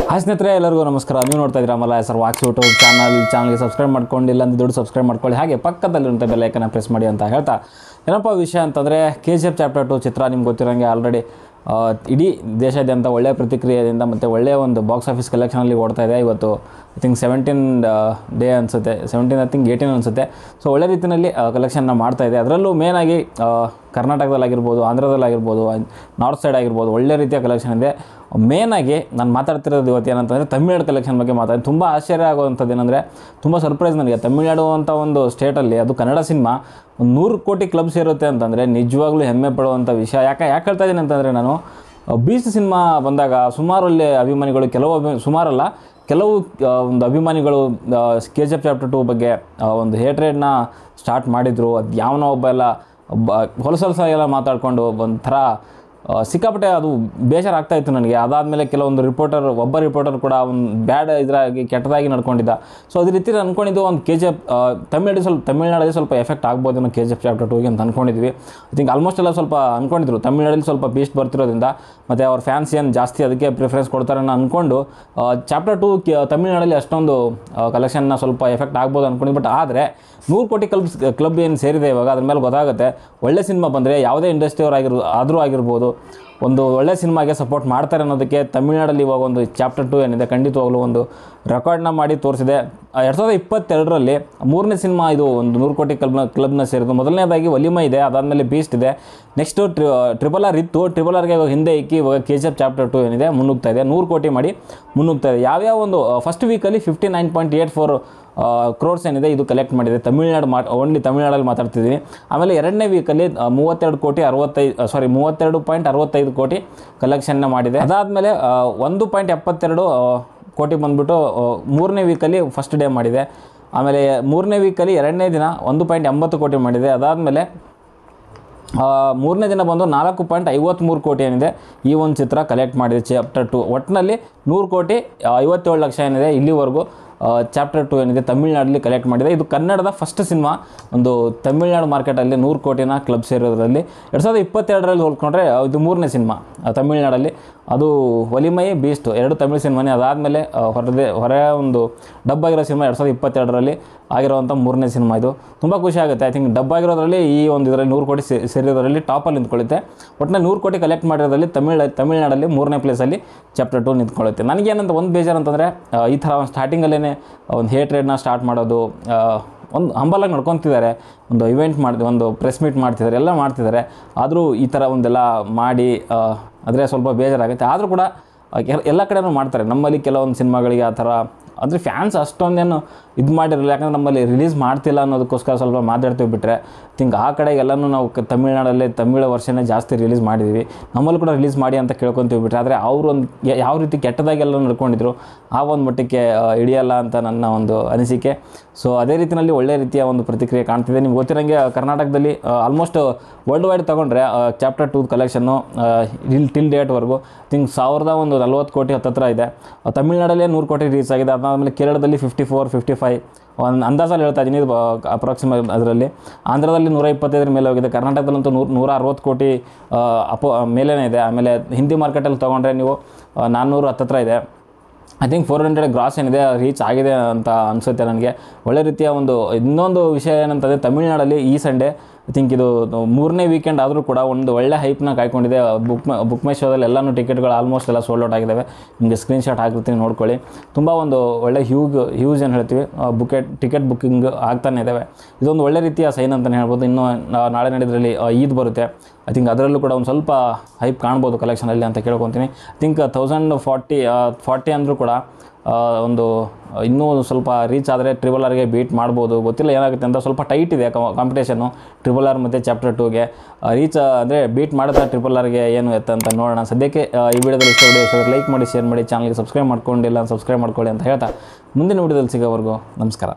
hi ಸ್ನೇಹಿತರೆ ಎಲ್ಲರಿಗೂ ನಮಸ್ಕಾರ ನೀವು ನೋಡ್ತಾ ಇದ್ದೀರಾ Malla sir walks YouTube channel ಚಾನಲ್ಗೆ ಸಬ್ಸ್ಕ್ರೈಬ್ ಮಾಡ್ಕೊಂಡಿಲ್ಲ ಅಂತ ದುಡ್ಡು ಸಬ್ಸ್ಕ್ರೈಬ್ ಮಾಡ್ಕೊಳ್ಳಿ ಹಾಗೆ ಪಕ್ಕದಲ್ಲಿರುವಂಥ ಬೆಲ್ಲೈಕನ್ನ ಪ್ರೆಸ್ ಮಾಡಿ ಅಂತ ಹೇಳ್ತಾ ಏನಪ್ಪ ವಿಷಯ ಅಂತಂದರೆ K G F chapter two ಚಿತ್ರ ನಿಮ್ಗೆ ಗೊತ್ತಿರೋಂಗೆ ಆಲ್ರೆಡಿ ಇಡೀ ದೇಶಾದ್ಯಂತ ಒಳ್ಳೆಯ ಪ್ರತಿಕ್ರಿಯೆಯಿಂದ ಮತ್ತು ಒಳ್ಳೆಯ ಒಂದು ಬಾಕ್ಸ್ ಆಫೀಸ್ ಕಲೆಕ್ಷನಲ್ಲಿ ಓಡ್ತಾ ಇದೆ ಇವತ್ತು ಐ ಥಿಂಕ್ ಸೆವೆಂಟೀನ್ ಡೇ ಅನಿಸುತ್ತೆ ಸೆವೆಂಟೀನ್ ಐ ಥಿಂಕ್ ಏಯ್ಟೀನ್ ಅನಿಸುತ್ತೆ ಸೊ ಒಳ್ಳೆ ರೀತಿಯಲ್ಲಿ ಕಲೆಕ್ಷನ್ನ ಮಾಡ್ತಾ ಇದೆ ಅದರಲ್ಲೂ ಮೇನಾಗಿ ಕರ್ನಾಟಕದಲ್ಲಾಗಿರ್ಬೋದು ಆಂಧ್ರದಲ್ಲಾಗಿರ್ಬೋದು ನಾರ್ತ್ ಸೈಡ್ ಆಗಿರ್ಬೋದು ಒಳ್ಳೆ ರೀತಿಯ ಕಲೆಕ್ಷನ್ ಇದೆ ಮೇನಾಗಿ ನಾನು ಮಾತಾಡ್ತಿರೋದು ಇವತ್ತು ಏನಂತಂದರೆ ತಮಿಳ್ನಾಡು ಕಲೆಕ್ಷನ್ ಬಗ್ಗೆ ಮಾತಾಡಿ ತುಂಬ ಆಶ್ಚರ್ಯ ಆಗುವಂಥದ್ದು ಏನಂದರೆ ತುಂಬ ಸರ್ಪ್ರೈಸ್ ನನಗೆ ತಮಿಳ್ನಾಡು ಅಂತ ಒಂದು ಸ್ಟೇಟಲ್ಲಿ ಅದು ಕನ್ನಡ ಸಿನಿಮಾ ಒಂದು ನೂರು ಕೋಟಿ ಕ್ಲಬ್ಸ್ ಇರುತ್ತೆ ಅಂತಂದರೆ ನಿಜವಾಗ್ಲೂ ಹೆಮ್ಮೆ ಪಡುವಂಥ ವಿಷಯ ಯಾಕೆ ಯಾಕೆ ಹೇಳ್ತಾ ಇದ್ದೀನಿ ಅಂತಂದರೆ ನಾನು ಬೀಚ್ ಸಿನಿಮಾ ಬಂದಾಗ ಸುಮಾರು ಅಲ್ಲಿ ಅಭಿಮಾನಿಗಳು ಕೆಲವು ಅಭಿ ಸುಮಾರಲ್ಲ ಕೆಲವು ಆ, ಒಂದು ಅಭಿಮಾನಿಗಳು K G F chapter two ಬಗ್ಗೆ ಆ, ಒಂದು ಹೇಟ್ರೇಡ್ನ ಸ್ಟಾರ್ಟ್ ಮಾಡಿದರು ಅದು ಯಾವನೋ ಒಬ್ಬ ಎಲ್ಲ ಒಬ್ಬ ಹೊಲಸೊಲಸ ಎಲ್ಲ ಮಾತಾಡಿಕೊಂಡು ಒಂಥರ ಆ, ಸಿಕ್ಕಾಪಟ್ಟೆ ಅದು ಬೇಜಾರು ಆಗ್ತಾ ಇತ್ತು ನನಗೆ ಅದಾದಮೇಲೆ ಕೆಲವೊಂದು ರಿಪೋರ್ಟರ್ ಒಬ್ಬ ರಿಪೋರ್ಟರ್ ಕೂಡ ಒಂದು ಬ್ಯಾಡ್ ಇದ್ರಾಗಿ ಕೆಟ್ಟದಾಗಿ ನಡ್ಕೊಂಡಿದ್ದ ಸೊ ಅದೇ ರೀತಿ ಅನ್ಕೊಂಡಿದ್ದು ಒಂದು ಕೆ ಜಿ ಎಫ್ ತಮಿಳ್ನಾಡು ಸ್ವಲ್ಪ ತಮಿಳ್ನಾಡಲ್ಲಿ ಸ್ವಲ್ಪ ಎಫೆಕ್ಟ್ ಆಗ್ಬೋದು ಕೆ ಜಿ ಎಫ್ ಚಾಪ್ಟರ್ ಟೂಗೆ ಅಂತ ಅಂದ್ಕೊಂಡಿದ್ವಿ ಐ ಥಿಂಕ್ ಆಲ್ಮೋಸ್ಟ್ ಎಲ್ಲ ಸ್ವಲ್ಪ ಅಂದ್ಕೊಂಡಿದ್ರು ತಮಿಳ್ನಾಡಲ್ಲಿ ಸ್ವಲ್ಪ ಬೀಸ್ಟ್ ಬರ್ತಿರೋದ್ರಿಂದ ಮತ್ತು ಅವ್ರ ಫ್ಯಾನ್ಸ್ ಏನು ಜಾಸ್ತಿ ಅದಕ್ಕೆ ಪ್ರಿಫರೆನ್ಸ್ ಕೊಡ್ತಾರೆ ಅನ್ನೋ ಅಂದ್ಕೊಂಡು ಚಾಪ್ಟರ್ ಟು ತಮಿಳ್ನಾಡಲ್ಲಿ ಅಷ್ಟೊಂದು ಕಲೆಕ್ಷನ್ನ ಸ್ವಲ್ಪ ಎಫೆಕ್ಟ್ ಆಗ್ಬೋದು ಅಂದ್ಕೊಂಡಿದ್ದು ಬಟ್ ಆದರೆ ನೂರು ಕೋಟಿ ಕ್ಲಬ್ಸ್ ಕ್ಲಬ್ ಏನು ಸೇರಿದೆ ಇವಾಗ ಅದ್ರ ಮೇಲೆ ಗೊತ್ತಾಗುತ್ತೆ ಒಳ್ಳೆ ಸಿನಿಮಾ ಬಂದರೆ ಯಾವುದೇ ಇಂಡಸ್ಟ್ರಿಯವ್ರು ಆಗಿರ್ ಆದರೂ ಆಗಿರ್ಬೋದು ಒಂದು ಒಳ್ಳೆ ಸಿನಿಮಾಗೆ ಸಪೋರ್ಟ್ ಮಾಡ್ತಾರೆ ಅನ್ನೋದಕ್ಕೆ ತಮಿಳ್ನಾಡಲ್ಲಿ ಇವಾಗ ಒಂದು ಚಾಪ್ಟರ್ ಟು ಏನಿದೆ ಖಂಡಿತವಾಗ್ಲೂ ಒಂದು ರೆಕಾರ್ಡ್ನ ಮಾಡಿ ತೋರಿಸಿದೆ ಎರಡು ಸಾವಿರದ ಇಪ್ಪತ್ತೆರಡರಲ್ಲಿ ಮೂರನೇ ಸಿನಿಮಾ ಇದು ಒಂದು ನೂರು ಕೋಟಿ ಕ್ಲಬ್ನ ಕ್ಲಬ್ನ ಸೇರಿದ್ದು ಮೊದಲನೇದಾಗಿ ಒಲಿಮ ಇದೆ ಅದಾದಮೇಲೆ ಬೀಸ್ಟ್ ಇದೆ ನೆಕ್ಸ್ಟು ಟ್ರಿ ಟ್ರಿಬಲ್ ಆರ್ ಇತ್ತು ಟ್ರಿಬಲ್ ಆರ್ಗೆ ಇವಾಗ ಹಿಂದೆ ಇಕ್ಕಿ ಇವಾಗ K G F chapter two ಏನಿದೆ ಮುನ್ನುಗ್ತಾ ಇದೆ ನೂರು ಕೋಟಿ ಮಾಡಿ ಮುನ್ನುಗ್ತಾ ಇದೆ ಯಾವ್ಯಾವ ಒಂದು ಫಸ್ಟ್ ವೀಕಲ್ಲಿ fifty nine point eight four crores ಏನಿದೆ ಇದು ಕಲೆಕ್ಟ್ ಮಾಡಿದೆ ತಮಿಳ್ನಾಡು ಮಾ ಓನ್ಲಿ ತಮಿಳ್ನಾಡಲ್ಲಿ ಮಾತಾಡ್ತಿದ್ದೀನಿ ಆಮೇಲೆ ಎರಡನೇ ವೀಕಲ್ಲಿ ಮೂವತ್ತೆರಡು ಕೋಟಿ ಅರವತ್ತೈದು ಸಾರಿ ಮೂವತ್ತೆರಡು ಪಾಯಿಂಟ್ ಅರವತ್ತೈದು ಕೋಟಿ ಕಲೆಕ್ಷನ್ನ ಮಾಡಿದೆ ಅದಾದಮೇಲೆ ಒಂದು ಪಾಯಿಂಟ್ ಎಪ್ಪತ್ತೆರಡು ಆ, ಕೋಟಿ ಬಂದುಬಿಟ್ಟು ಮೂರನೇ ವೀಕಲ್ಲಿ ಫಸ್ಟ್ ಡೇ ಮಾಡಿದೆ ಆಮೇಲೆ ಮೂರನೇ ವೀಕಲ್ಲಿ ಎರಡನೇ ದಿನ ಒಂದು ಪಾಯಿಂಟ್ ಎಂಬತ್ತು ಕೋಟಿ ಮಾಡಿದೆ ಅದಾದಮೇಲೆ ಆ, ಮೂರನೇ ದಿನ ಬಂದು ನಾಲ್ಕು ಪಾಯಿಂಟ್ ಐವತ್ತ್ಮೂರು ಕೋಟಿ ಏನಿದೆ ಈ ಒಂದು ಚಿತ್ರ ಕಲೆಕ್ಟ್ ಮಾಡಿದೆ ಚಾಪ್ಟರ್ ಟು ಒಟ್ಟಿನಲ್ಲಿ ನೂರು ಕೋಟಿ ಆ, ಐವತ್ತೇಳು ಲಕ್ಷ ಏನಿದೆ ಇಲ್ಲಿವರೆಗೂ ಚಾಪ್ಟರ್ ಟು ಏನಿದೆ ತಮಿಳ್ನಾಡಲ್ಲಿ ಕಲೆಕ್ಟ್ ಮಾಡಿದೆ ಇದು ಕನ್ನಡದ ಫಸ್ಟ್ ಸಿನಿಮಾ ಒಂದು ತಮಿಳ್ನಾಡು ಮಾರ್ಕೆಟಲ್ಲಿ ನೂರು ಕೋಟಿನ ಕ್ಲಬ್ ಸೇರೋದ್ರಲ್ಲಿ ಎರಡು ಸಾವಿರದ ಇಪ್ಪತ್ತೆರಡರಲ್ಲಿ ಹೋಲ್ಕೊಂಡ್ರೆ ಇದು ಮೂರನೇ ಸಿನಿಮಾ ತಮಿಳ್ನಾಡಲ್ಲಿ ಅದು ಒಲಿಮೈ ಬೀಸ್ಟ್ ಎರಡು ತಮಿಳ್ ಸಿನಿಮಾನೇ ಅದಾದಮೇಲೆ ಹೊರದೇ ಹೊರ ಒಂದು ಡಬ್ ಆಗಿರೋ ಸಿನಿಮಾ ಎರಡು ಸಾವಿರದ ಇಪ್ಪತ್ತೆರಡರಲ್ಲಿ ಆಗಿರೋವಂಥ ಮೂರನೇ ಸಿನಿಮಾ ಇದು ತುಂಬ ಖುಷಿ ಆಗುತ್ತೆ ಐ ಥಿಂಕ್ ಡಬ್ ಆಗಿರೋದ್ರಲ್ಲಿ ಈ ಒಂದು ಇದರಲ್ಲಿ ನೂರು ಕೋಟಿ ಸೇ- ಸೇರಿರೋದ್ರಲ್ಲಿ ಟಾಪಲ್ಲಿ ನಿಂತ್ಕೊಳ್ಳುತ್ತೆ ಒಟ್ಟಿನಲ್ಲಿ ನೂರು ಕೋಟಿ ಕಲೆಕ್ಟ್ ಮಾಡಿರೋದ್ರಲ್ಲಿ ತಮಿಳ್ ತಮಿಳ್ನಾಡಲ್ಲಿ ಮೂರನೇ ಪ್ಲೇಸಲ್ಲಿ ಚಾಪ್ಟರ್ ಟು ನಿಂತ್ಕೊಳ್ಳುತ್ತೆ ನನಗೇನಂತ ಒಂದು ಬೇಜಾರು ಅಂತಂದರೆ ಈ ಥರ ಒಂದು ಸ್ಟಾರ್ಟಿಂಗಲ್ಲೇ ಒಂದು ಹೇಟ್ರೇಡ್ನ ಸ್ಟಾರ್ಟ್ ಮಾಡೋದು ಆ, ಒಂದು ಹಂಬಲಾಗಿ ನಡ್ಕೊತಿದ್ದಾರೆ ಒಂದು ಇವೆಂಟ್ ಮಾಡಿ ಒಂದು ಪ್ರೆಸ್ ಮೀಟ್ ಮಾಡ್ತಿದ್ದಾರೆ ಎಲ್ಲ ಮಾಡ್ತಿದ್ದಾರೆ ಆದರೂ ಈ ಥರ ಒಂದೆಲ್ಲ ಮಾಡಿ ಆದರೆ ಸ್ವಲ್ಪ ಬೇಜಾರಾಗುತ್ತೆ ಆದರೂ ಕೂಡ ಆ, ಕೆಲ- ಎಲ್ಲ ಕಡೆನೂ ಮಾಡ್ತಾರೆ ನಮ್ಮಲ್ಲಿ ಕೆಲವೊಂದು ಸಿನಿಮಾಗಳಿಗೆ ಆ ಥರ ಅಂದರೆ ಫ್ಯಾನ್ಸ್ ಅಷ್ಟೊಂದೇನು ಇದು ಮಾಡಿರಲಿಲ್ಲ ಯಾಕಂದ್ರೆ ನಮ್ಮಲ್ಲಿ ರಿಲೀಸ್ ಮಾಡ್ತಿಲ್ಲ ಅನ್ನೋದಕ್ಕೋಸ್ಕರ ಸ್ವಲ್ಪ ಮಾತಾಡ್ತೀವಿ ಬಿಟ್ಟರೆ ಥಿಂಕ್ ಆ ಕಡೆಗೆಲ್ಲನೂ ನಾವು ಕ- ತಮಿಳ್ನಾಡಲ್ಲೇ ತಮಿಳ ವರ್ಷನೇ ಜಾಸ್ತಿ ರಿಲೀಸ್ ಮಾಡಿದ್ದೀವಿ ನಮ್ಮಲ್ಲಿ ಕೂಡ ರಿಲೀಸ್ ಮಾಡಿ ಅಂತ ಕೇಳ್ಕೊತೀವಿ ಬಿಟ್ಟರೆ ಆದರೆ ಅವರು ಒಂದು ಯಾವ ರೀತಿ ಕೆಟ್ಟದಾಗೆಲ್ಲ ನಡ್ಕೊಂಡಿದ್ರು ಆ ಒಂದು ಮಟ್ಟಕ್ಕೆ ಆ, ಹಿಡಿಯಲ್ಲ ಅಂತ ನನ್ನ ಒಂದು ಅನಿಸಿಕೆ ಸೊ ಅದೇ ರೀತಿಯಲ್ಲಿ ಒಳ್ಳೆ ರೀತಿಯ ಒಂದು ಪ್ರತಿಕ್ರಿಯೆ ಕಾಣ್ತಿದೆ ನಿಮ್ಗೆ ಗೊತ್ತಿರೋಂಗೆ ಕರ್ನಾಟಕದಲ್ಲಿ ಆಲ್ಮೋಸ್ಟ್ ವರ್ಲ್ಡ್ ವೈಡ್ ತೊಗೊಂಡ್ರೆ ಚಾಪ್ಟರ್ ಟೂ ಕಲೆಕ್ಷನ್ನು ಇಲ್ಲಿ ಟಿಲ್ ಡೇಟ್ವರೆಗೂ ಥಿಂಕ್ ಸಾವಿರದ ಒಂದು ನಲ್ವತ್ತು ಕೋಟಿ ಹತ್ತತ್ರ ಇದೆ ಆ, ತಮಿಳ್ನಾಡಲ್ಲೇ ನೂರು ಕೋಟಿ ರೀಚ್ ಆಗಿದೆ ಅದಾದಮೇಲೆ ಕೇರಳದಲ್ಲಿ ಫಿಫ್ಟಿ ಫೋರ್ ಫಿಫ್ಟಿ ಫೈವ್ ಒಂದು ಅಂದಾಜಲ್ಲಿ ಹೇಳ್ತಾ ಇದ್ದೀನಿ ಅಪ್ರಾಕ್ಸಿಮೇಟ್ ಅದರಲ್ಲಿ ಆಂಧ್ರದಲ್ಲಿ ನೂರ ಇಪ್ಪತ್ತೈದರ ಮೇಲೆ ಹೋಗಿದೆ ಕರ್ನಾಟಕದಲ್ಲಂತೂ ನೂರ ನೂರ ಅರವತ್ತು ಕೋಟಿ ಆ, ಅಪೋ ಮೇಲೇ ಇದೆ ಆಮೇಲೆ ಹಿಂದಿ ಮಾರ್ಕೆಟಲ್ಲಿ ತೊಗೊಂಡ್ರೆ ನೀವು ಆ, ನಾನ್ನೂರು ಹತ್ತತ್ರ ಇದೆ I think four hundred gross ಏನಿದೆ ರೀಚ್ ಆಗಿದೆ ಅಂತ ಅನಿಸುತ್ತೆ ನನಗೆ ಒಳ್ಳೆ ರೀತಿಯ ಒಂದು ಇನ್ನೊಂದು ವಿಷಯ ಏನಂತಂದರೆ ತಮಿಳ್ನಾಡಲ್ಲಿ ಈ ಸಂಡೇ ಐ ಥಿಂಕ್ ಇದು ಮೂರನೇ ವೀಕೆಂಡ್ ಆದರೂ ಕೂಡ ಒಂದು ಒಳ್ಳೆ ಹೈಪ್ನ ಕಾಯ್ಕೊಂಡಿದೆ ಬುಕ್ ಮೈ ಬುಕ್ ಮೈ ಶೋದಲ್ಲಿ ಎಲ್ಲನೂ ಟಿಕೆಟ್ಗಳು ಆಲ್ಮೋಸ್ಟ್ ಎಲ್ಲ ಸೋಲ್ಡ್ ಔಟ್ ಆಗಿದ್ದಾವೆ ನಿಮಗೆ ಸ್ಕ್ರೀನ್ಶಾಟ್ ಹಾಕಿರ್ತೀನಿ ನೋಡ್ಕೊಳ್ಳಿ ತುಂಬ ಒಂದು ಒಳ್ಳೆ ಹ್ಯೂಗ್ ಹ್ಯೂಸ್ ಏನು ಹೇಳ್ತೀವಿ ಬುಕೆಟ್ ಟಿಕೆಟ್ ಬುಕ್ಕಿಂಗ್ ಆಗ್ತಾನೆ ಇದ್ದಾವೆ ಇದೊಂದು ಒಳ್ಳೆ ರೀತಿಯ ಸೈನ್ ಅಂತಲೇ ಹೇಳ್ಬೋದು ಇನ್ನು ನಾ- ನಾಳೆ ನಡೆದ್ರಲ್ಲಿ ಈದ್ ಬರುತ್ತೆ ಐ ಥಿಂಕ್ ಅದರಲ್ಲೂ ಕೂಡ ಒಂದು ಸ್ವಲ್ಪ ಹೈಪ್ ಕಾಣ್ಬೋದು ಕಲೆಕ್ಷನಲ್ಲಿ ಅಂತ ಕೇಳ್ಕೊತೀನಿ I think thousand forty forty ಅಂದರೂ ಕೂಡ ಆ, ಒಂದು ಇನ್ನೂ ಸ್ವಲ್ಪ ರೀಚ್ ಆದರೆ ಟ್ರಿಬಲ್ ಆರ್ಗೆ ಬೀಟ್ ಮಾಡ್ಬೋದು ಗೊತ್ತಿಲ್ಲ ಏನಾಗುತ್ತೆ ಅಂತ ಸ್ವಲ್ಪ ಟೈಟ್ ಇದೆ ಕಾಂಪಿಟೇಷನ್ನು ಟ್ರಿಬಲ್ ಆರ್ ಮತ್ತು ಚಾಪ್ಟರ್ ಟೂಗೆ ರೀಚ್ ಅಂದರೆ ಬೀಟ್ ಮಾಡಿದ ಟ್ರಿಬಲ್ ಆರ್ಗೆ ಏನು ಎತ್ತ ಅಂತ ನೋಡೋಣ ಸದ್ಯಕ್ಕೆ ಆ, ಈ ವಿಡಿಯೋದಲ್ಲಿ ಇಷ್ಟ ವಿಡಿಯೋ ಇಷ್ಟ ಲೈಕ್ ಮಾಡಿ ಶೇರ್ ಮಾಡಿ ಚಾನಲ್ಗೆ ಸಬ್ಸ್ಕ್ರೈಬ್ ಮಾಡ್ಕೊಂಡಿಲ್ಲ ಸಬ್ಸ್ಕ್ರೈಬ್ ಮಾಡ್ಕೊಳ್ಳಿ ಅಂತ ಹೇಳ್ತಾ ಮುಂದಿನ ವಿಡಿಯೋದಲ್ಲಿ ಸಿಗೋವರೆಗೂ ನಮಸ್ಕಾರ